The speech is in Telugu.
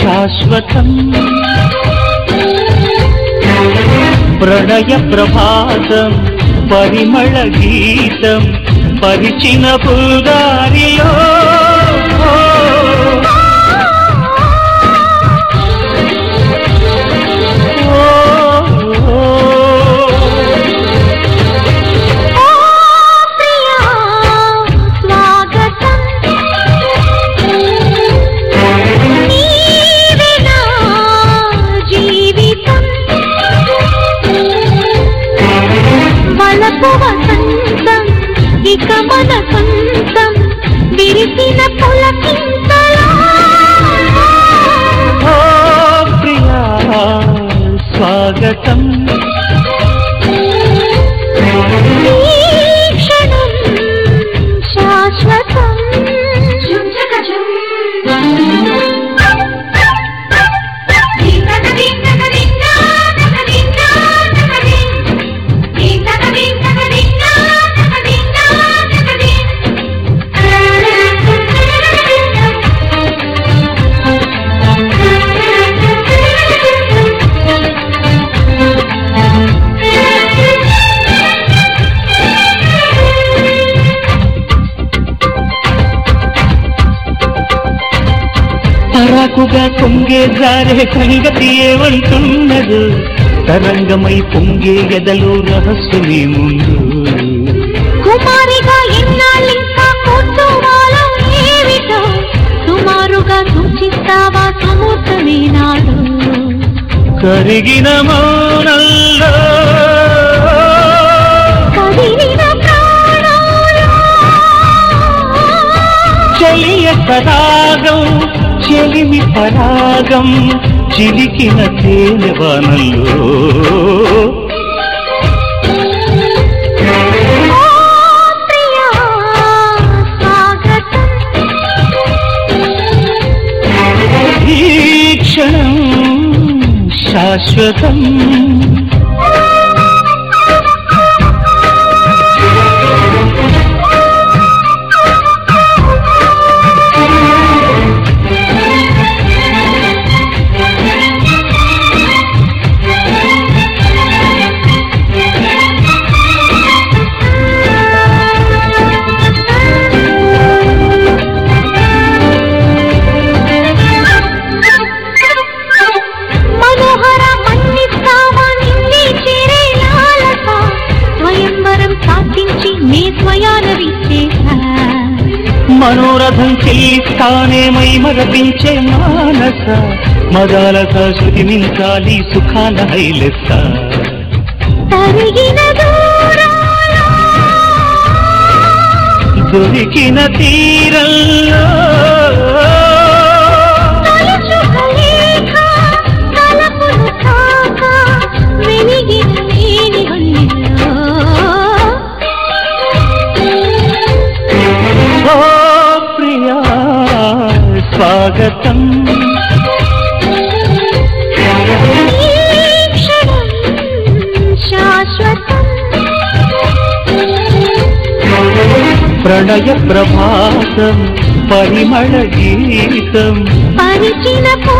శాశ్వతం ప్రణయ ప్రభాతం పరిమళ గీతం పరిచిన పుల్దారిలో ఓ ప్రియా స్వాగతం నీవే నా జీవితం వలపు వసంతం ఇక మన సొంతం విరిసిన పులకింతలా ఓ ప్రియా స్వాగతం ఈ క్షణం శాశ్వతం పరాకుగా పొంగే జారే సంగతి ఏమంటున్నదు తరంగమై పొంగే ఎదలో రహస్యమే ముందు కుమారిగా ఎన్నాళ్ళింకా కూర్చోవాలో ఏమిటో సుమారుగా సూచిస్తావా సముద్రమే నాడు కరిగిన మౌనంలో కదిలిన ప్రాణాలు చెలియ పరాగం చెలిమి పరాగం చిలికిన తేనెవనంలో ఓ ప్రియా స్వాగతం ఈ క్షణం శాశ్వతం మనోహర మన్నిస్తావా నిన్నే చేరే లాలస స్వయంవరం సాధించి నీ స్వయాన విచ్చేసా మనోరథం చెల్లిస్తానే మై మరపించే మానస మదాలత శృతి మించాలి సుఖాల హైలెస్త తరిగిన దూరాల దొరికిన తీరంలో తలుచుకలేక తలపులు తాక వెలిగిన లేని హొల్లిలో ఓ ప్రియా స్వాగతం ఈ క్షణం శాశ్వతం ప్రణయ ప్రభాతం పరిమళ గీతం పరిచిన